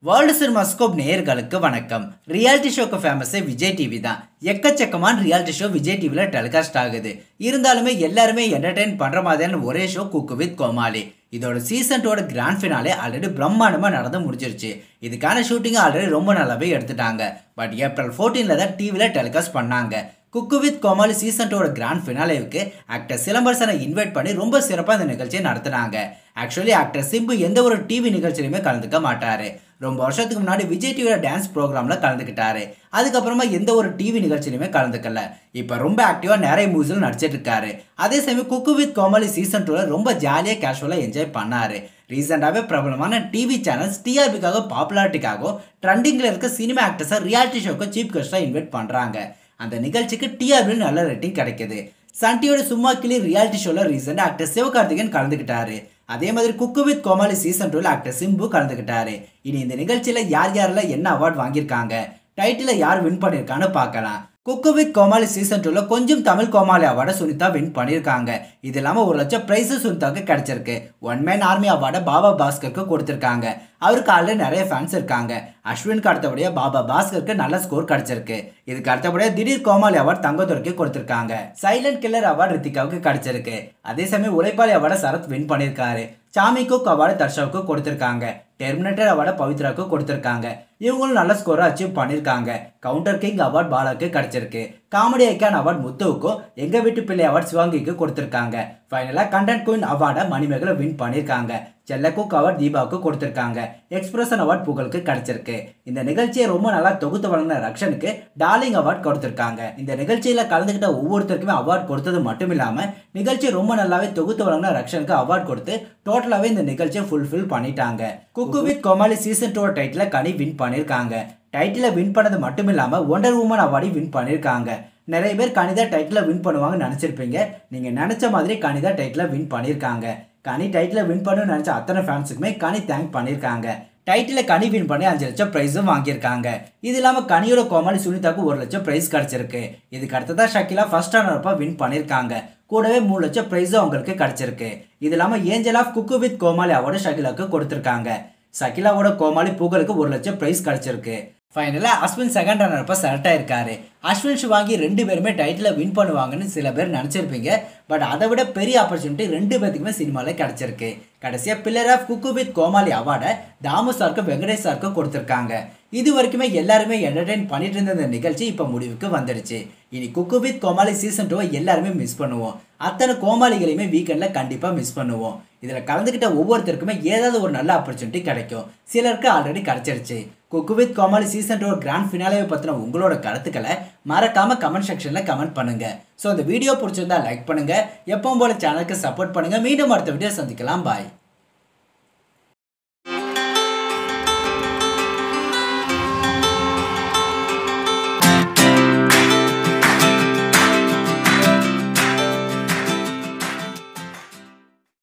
world cinemascope நேயர்களுக்கு வணக்கம் reality ஷோக்கு ஃபேமஸே விஜய் டிவி தான் எக்கச்சக்கமான ரியாலிட்டி ஷோ விஜய் டிவியில் டெலிகாஸ்ட் ஆகுது இருந்தாலுமே எல்லாருமே என்டர்டெயின் பண்ணுற மாதிரியான ஒரே ஷோ குக்கு வித் கோமாளி இதோட சீசன் டூட கிராண்ட் ஃபினாலே ஆல்ரெடி பிரம்மாண்டமாக நடந்து முடிஞ்சிருச்சு இதுக்கான ஷூட்டிங் ஆல்ரெடி ரொம்ப நல்லாவே எடுத்துட்டாங்க பட் ஏப்ரல் ஃபோர்டீனில் தான் டிவியில் டெலிகாஸ்ட் பண்ணாங்க குக்கு வித் கோமாளி சீசன் டூட கிராண்ட் ஃபினாலேவுக்கு ஆக்டர் சிலம்பரசனை இன்வைட் பண்ணி ரொம்ப சிறப்பாக இந்த நிகழ்ச்சியை நடத்துனாங்க ஆக்சுவலி ஆக்டர் சிம்பு எந்த ஒரு டிவி நிகழ்ச்சியிலுமே கலந்துக்க மாட்டார் ரொம்ப வருஷத்துக்கு முன்னாடி விஜய் டிவியோட டான்ஸ் ப்ரோக்ராமில் கலந்துக்கிட்டாரு அதுக்கப்புறமா எந்த ஒரு டிவி நிகழ்ச்சியிலுமே கலந்துக்கல இப்போ ரொம்ப ஆக்டிவாக நிறைய மூவிஸில் நடிச்சிட்டு இருக்காரு அதே சமயம் குக்கு வித் கோமாளி சீசன் டூவில் ரொம்ப ஜாலியாக கேஷுவலாக என்ஜாய் பண்ணாரு ரீசெண்டாகவே பிரபலமான டிவி சேனல்ஸ் டிஆர்பிக்காக பாப்புலாரிட்டிக்காகவும் ட்ரெண்டிங்கில் இருக்க சினிமா ஆக்டர்ஸை ரியாலிட்டி ஷோக்கு சீஃப் கெஸ்ட்டாக இன்வைட் பண்ணுறாங்க அந்த நிகழ்ச்சிக்கு டிஆர்பியில் நல்ல ரேட்டிங் கிடைக்குது சன் டிவியோட சும்மா கிளி ரியாலிட்டி ஷோவில் ரீசெண்டாக ஆக்டர் சிவகார்த்திகேயன் கலந்துக்கிட்டாரு அதே மாதிரி குக்கு வித் கோமாளி சீசன் டூவில் ஆக்டர் சிம்பு கலந்துக்கிட்டாரு இனி இந்த நிகழ்ச்சியில் யார் யாரெல்லாம் என்ன அவார்ட் வாங்கியிருக்காங்க டைட்டில் யார் வின் பண்ணியிருக்கான்னு பார்க்கலாம் குக்கு வித் கோமாளி சீசன் டூவில் கொஞ்சம் தமிழ் கோமாளி அவார்டை சுனிதா வின் பண்ணியிருக்காங்க இது இல்லாமல் ஒரு லட்சம் ப்ரைஸு சுனிதாவுக்கு கிடைச்சிருக்கு ஒன் மேன் ஆர்மி அவார்டை பாபா பாஸ்கருக்கு கொடுத்துருக்காங்க அவருக்கு ஆல்ரெடி நிறைய ஃபேன்ஸ் இருக்காங்க அஸ்வினுக்கு அடுத்தபடியாக பாபா பாஸ்கருக்கு நல்ல ஸ்கோர் கிடைச்சிருக்கு இதுக்கு அடுத்தபடியாக திடீர் கோமாளி அவார்டு தங்கத்துறைக்கு கொடுத்துருக்காங்க சைலண்ட் கில்லர் அவார்டு ரித்திகாவுக்கு கிடைச்சிருக்கு அதே சமயம் உழைப்பாளி அவார்டை சரத் வின் பண்ணியிருக்காரு சாமி குக் அவார்டு தர்ஷாவுக்கு கொடுத்துருக்காங்க டெர்மினேட்டர் அவார்டை பவித்ராவுக்கு கொடுத்துருக்காங்க இவங்களும் நல்ல ஸ்கோரை அச்சீவ் பண்ணியிருக்காங்க கவுண்டர் கிங் அவார்ட் பாலாவுக்கு கிடைச்சிருக்கு காமெடி ஐக்கான் அவார்ட் முத்துவுக்கும் எங்க வீட்டு பிள்ளை அவார்ட் சிவாங்கிக்கு கொடுத்துருக்காங்க ஃபைனலாக கண்டென்ட் குயின் அவார்டை மணிமேகலை வின் பண்ணியிருக்காங்க செல்லக்குக் அவார்ட் தீபாவுக்கு கொடுத்துருக்காங்க எக்ஸ்பிரஷன் அவார்ட் புகழுக்கு கிடைச்சிருக்கு இந்த நிகழ்ச்சியை ரொம்ப நல்லா தொகுத்து வழங்கின ரக்ஷனுக்கு டார்லிங் அவார்ட் கொடுத்துருக்காங்க இந்த நிகழ்ச்சியில் கலந்துக்கிட்ட ஒவ்வொருத்தருக்குமே அவார்ட் கொடுத்தது மட்டும் இல்லாமல் நிகழ்ச்சி ரொம்ப நல்லாவே தொகுத்து வழங்கின ரக்ஷனுக்கு அவார்ட் கொடுத்து டோட்டலாகவே இந்த நிகழ்ச்சியை ஃபுல்ஃபில் பண்ணிட்டாங்க cook with Comali season two title Kani win பண்ணியிருக்காங்க டைட்டிலை வின் பண்ணது மட்டும் இல்லாமல் ஒண்டர் உமன் அவார்டையும் வின் பண்ணியிருக்காங்க நிறைய பேர் கனிதா டைட்டிலை வின் பண்ணுவாங்கன்னு நினச்சிருப்பீங்க நீங்கள் நினச்ச மாதிரி கனிதா டைட்டிலை வின் பண்ணியிருக்காங்க கனி டைட்டில் வின் பண்ணணும்னு நினச்ச அத்தனை ஃபேன்ஸுக்குமே கனி தேங்க் பண்ணியிருக்காங்க டைட்டில் கனி வின் பண்ணி அஞ்சு லட்சம் ப்ரைஸும் வாங்கியிருக்காங்க இது இல்லாமல் கனியோட கோமாளி சுனிதாக்கு ஒரு லட்சம் ப்ரைஸ் கிடச்சிருக்கு இதுக்கு அடுத்ததாக ஷக்கிலா ஃபர்ஸ்ட் ரன்னரப்பாக வின் பண்ணியிருக்காங்க கூடவே மூணு லட்சம் ப்ரைஸும் அவங்களுக்கு கிடச்சிருக்கு இது இல்லாமல் angel of cook with Comali award ஷக்கிலாவுக்கு கொடுத்துருக்காங்க சகிலாவோட கோமாளி புகழுக்கு ஒரு லட்சம் ப்ரைஸ் கிடச்சிருக்கு ஃபைனலாக அஸ்வின் செகண்ட் ரன்னரப்போ செலக்ட் ஆயிருக்காரு அஸ்வின் சிவாங்கி ரெண்டு பேருமே டைட்டில் வின் பண்ணுவாங்கன்னு சில பேர் நினச்சிருப்பீங்க பட் அதை விட பெரிய ஆப்பர்ச்சுனிட்டி ரெண்டு பேத்துக்குமே சினிமாவில் கிடச்சிருக்கு கடைசியாக pillar of cook with Comali அவார்டை தாமு சாருக்கு வெங்கடேஷ் சாருக்கு கொடுத்துருக்காங்க இது வரைக்குமே எல்லாருமே என்டர்டெயின் பண்ணிட்டு இருந்த இந்த நிகழ்ச்சி இப்போ முடிவுக்கு வந்துடுச்சு இனி குக்கு வித் கோமாளி சீசன் டூவை எல்லாருமே மிஸ் பண்ணுவோம் அத்தனை கோமாளிகளையுமே வீக்கெண்டில் கண்டிப்பாக மிஸ் பண்ணுவோம் இதில் கலந்துக்கிட்ட ஒவ்வொருத்தருக்குமே ஏதாவது ஒரு நல்ல ஆப்பர்ச்சுனிட்டி கிடைக்கும் சிலருக்கு ஆல்ரெடி கிடைச்சிருச்சு cook with Comali season two grand ஃபினாலேவை பற்றின உங்களோட கருத்துக்களை மறக்காமல் கமெண்ட் செக்ஷனில் கமெண்ட் பண்ணுங்கள் ஸோ இந்த வீடியோ பிடிச்சிருந்தா லைக் பண்ணுங்கள் எப்பவும் போல சேனலுக்கு சப்போர்ட் பண்ணுங்கள் மீண்டும் அடுத்த வீடியோ சந்திக்கலாம் பாய்